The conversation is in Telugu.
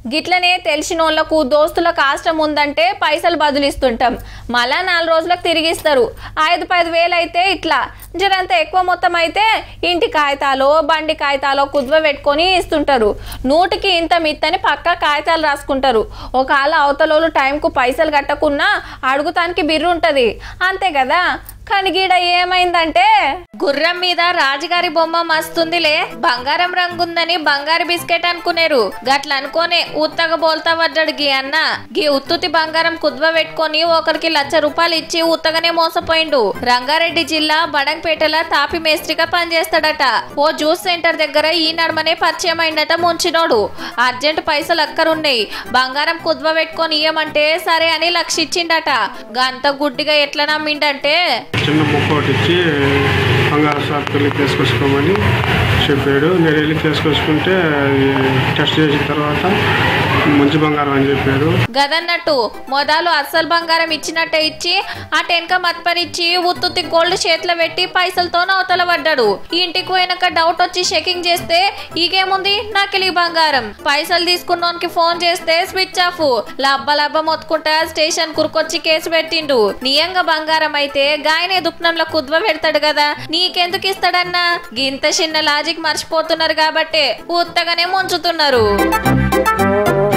గిట్లనే తెలిసినోళ్లకు దోస్తుల కాష్టం ఉందంటే పైసలు బదులిస్తుంటాం మళ్ళా నాలుగు రోజులకు తిరిగిస్తారు ఐదు పది వేలు అయితే ఇట్లా జరంత ఎక్కువ మొత్తం అయితే ఇంటి కాగితాలో బండి కాగితాలో కుదువ పెట్టుకొని ఇస్తుంటారు నూటికి ఇంత మిత్తని పక్క కాగితాలు రాసుకుంటారు ఒకవేళ అవతలోళ్ళు టైంకు పైసలు కట్టకున్నా అడుగుతానికి బిర్రు ఉంటుంది అంతే కదా కానీ గీడ ఏమైందంటే గుర్రం మీద రాజుగారి బొమ్మ మస్తుందిలే బంగారం రంగుందని బంగారు బిస్కెట్ అనుకునేరు గట్ల అనుకోనే ఉత్తగ బోల్తా పడ్డాడు గీ అన్న గీ ఉత్తుతి బంగారం కుద్వ పెట్టుకొని ఒకరికి లక్ష రూపాయలు ఇచ్చి ఉత్తగనే మోసపోయిండు రంగారెడ్డి జిల్లా బడంపేటల తాపి మేస్త్రిగా పనిచేస్తాడట ఓ జ్యూస్ సెంటర్ దగ్గర ఈ నడమనే పరిచయం అయిందట ముంచినోడు అర్జెంట్ పైసలు అక్కరున్నాయి బంగారం కుద్వ పెట్టుకొని ఇయ్యమంటే సరే అని లక్ష ఇచ్చిండట గంత గుడ్డిగా ఎట్లా నమ్మిండంటే చిన్న ముక్క ఒకటి ఇచ్చి బంగారు షాప్కి వెళ్ళి తీసుకొచ్చుకోమని చెప్పాడు నేను వెళ్ళి తీసుకొచ్చుకుంటే అది టెస్ట్ చేసిన తర్వాత మంచి బంగారం అని చెప్పాడు గదన్నట్టు మొదలు అస్సలు బంగారం ఇచ్చినట్టే ఇచ్చి ఆ టెన్క మత్పరిచ్చి ఉత్తుత్తి గోల్డ్ చేతిలో పెట్టి పైసలతో అవతల పడ్డాడు ఇంటికి పోయినాక డౌట్ వచ్చి చెకింగ్ చేస్తే ఈగేముంది నకిలీ బంగారం పైసలు తీసుకున్నోనికి ఫోన్ చేస్తే స్విచ్ ఆఫ్ లబ్బ లబ్బ మొత్తుకుంటా స్టేషన్ కురుకొచ్చి కేసు పెట్టిండు నియంగా బంగారం అయితే గాయనే దుఃఖంలో కుద్వ పెడతాడు కదా నీకెందుకు ఇస్తాడన్నా గింత చిన్న లాజిక్ మర్చిపోతున్నారు కాబట్టే ఉత్తగానే ముంచుతున్నారు